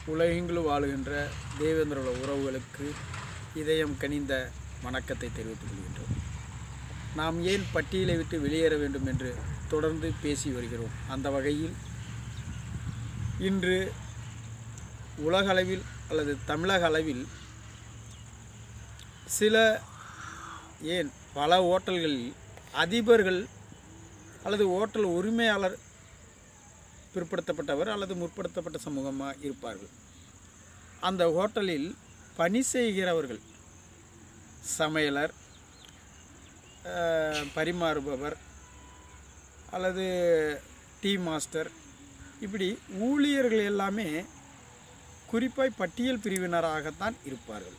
உலகெங்கிலும் வாழுகின்ற தேவேந்திரோட உறவுகளுக்கு இதயம் கனிந்த வணக்கத்தை தெரிவித்துக் கொள்கின்றோம் நாம் ஏன் பட்டியலை விட்டு வெளியேற வேண்டும் என்று தொடர்ந்து பேசி வருகிறோம் அந்த வகையில் இன்று உலகளவில் அல்லது தமிழக அளவில் சில ஏன் பல ஓட்டல்களில் அதிபர்கள் அல்லது ஓட்டல் உரிமையாளர் பிற்படுத்தப்பட்டவர் அல்லது முற்படுத்தப்பட்ட சமூகமாக இருப்பார்கள் அந்த ஹோட்டலில் பணி செய்கிறவர்கள் சமையலர் அஹ், பரிமாறுபவர் அல்லது டீ மாஸ்டர் இப்படி ஊழியர்கள் எல்லாமே குறிப்பாய் பட்டியல் பிரிவினராகத்தான் இருப்பார்கள்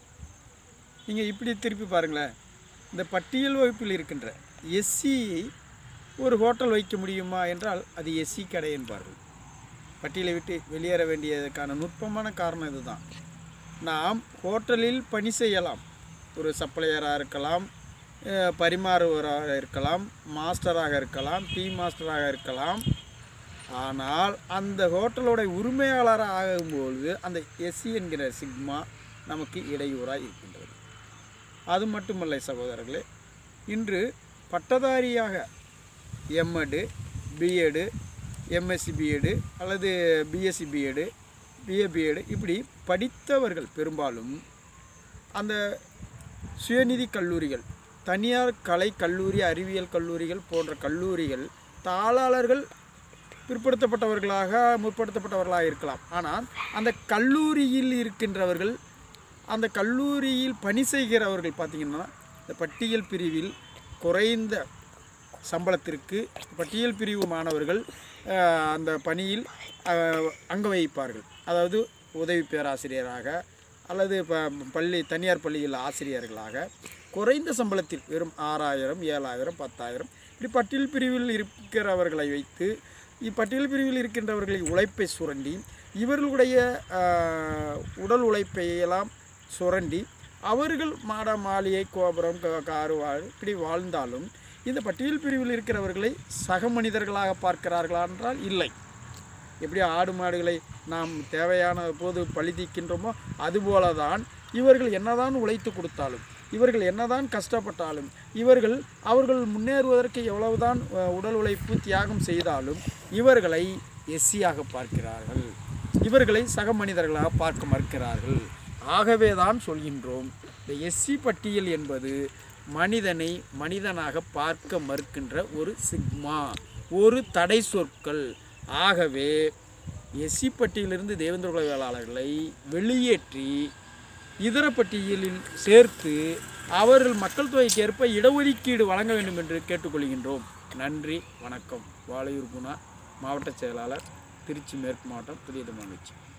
நீங்கள் இப்படி திருப்பி பாருங்களேன் இந்த பட்டியல் வகுப்பில் இருக்கின்ற எஸ்சி ஒரு ஹோட்டல் வைக்க முடியுமா என்றால் அது எஸ்சி கடை என்பார்கள் பட்டியலை விட்டு வெளியேற வேண்டியதற்கான நுட்பமான காரணம் இதுதான் நாம் ஹோட்டலில் பணி செய்யலாம் ஒரு சப்ளையராக இருக்கலாம் அஹ், பரிமாறுவராக இருக்கலாம் மாஸ்டராக இருக்கலாம் டீ மாஸ்டராக இருக்கலாம் ஆனால் அந்த ஹோட்டலோட உரிமையாளராக ஆகும்பொழுது அந்த எஸ்சி என்கிற சிக்மா நமக்கு இடையூறாக இருக்கின்றது அது மட்டுமல்ல சகோதரர்களே இன்று பட்டதாரியாக எம்எடு பிஎடு எம்எஸ்சி பிஎடு அல்லது பிஎஸ்சி பிஎடு பிஏ பிஎடு இப்படி படித்தவர்கள் பெரும்பாலும் அந்த சுயநிதி கல்லூரிகள் தனியார் கலை கல்லூரி அறிவியல் கல்லூரிகள் போன்ற கல்லூரிகள் தாளாளர்கள் பிற்படுத்தப்பட்டவர்களாக முற்படுத்தப்பட்டவர்களாக இருக்கலாம் ஆனால் அந்த கல்லூரியில் இருக்கின்றவர்கள் அந்த கல்லூரியில் பணி செய்கிறவர்கள் பார்த்திங்கன்னா இந்த பட்டியல் பிரிவில் குறைந்த சம்பளத்திற்கு பட்டியல் பிரிவு மாணவர்கள் அஹ், அந்த பணியில் அஹ், அங்க வகிப்பார்கள் அதாவது உதவி பேராசிரியராக அல்லது ப பள்ளி தனியார் பள்ளியில் ஆசிரியர்களாக குறைந்த சம்பளத்தில் வெறும் ஆறாயிரம் ஏழாயிரம் பத்தாயிரம் இப்படி பட்டியல் பிரிவில் இருக்கிறவர்களை வைத்து இப்பட்டியல் பிரிவில் இருக்கின்றவர்களை உழைப்பை சுரண்டி இவர்களுடைய அஹ், உடல் உழைப்பை எல்லாம் சுரண்டி அவர்கள் மாட மாளிகை கோபுரம் க- காரு வாழ் இப்படி வாழ்ந்தாலும் இந்த பட்டியல் பிரிவில் இருக்கிறவர்களை சக மனிதர்களாக பார்க்கிறார்களா என்றால் இல்லை எப்படி ஆடு மாடுகளை நாம் தேவையான போது பழிதிக்கின்றோமோ அதுபோல தான் இவர்கள் என்னதான் உழைத்து கொடுத்தாலும் இவர்கள் என்னதான் கஷ்டப்பட்டாலும் இவர்கள் அவர்கள் முன்னேறுவதற்கு எவ்வளவுதான் அஹ், உடல் உழைப்பு தியாகம் செய்தாலும் இவர்களை எஸ்சியாக பார்க்கிறார்கள் இவர்களை சக மனிதர்களாக பார்க்க மறுக்கிறார்கள் ஆகவே தான் சொல்கின்றோம் இந்த எஸ்சி பட்டியல் என்பது மனிதனை மனிதனாக பார்க்க மறுக்கின்ற ஒரு சிக்மா ஒரு தடை சொற்கள் ஆகவே எஸ்சி பட்டியலிருந்து தேவேந்திர குல வேளாளர்களை வெளியேற்றி இதர பட்டியலில் சேர்த்து அவர்கள் மக்கள் தொகைக்கு ஏற்ப இடஒதுக்கீடு வழங்க வேண்டும் என்று கேட்டுக்கொள்கின்றோம் நன்றி வணக்கம் வாழையூர் குணா மாவட்ட செயலாளர் திருச்சி மேற்கு மாவட்டம் புதிய தமிழ்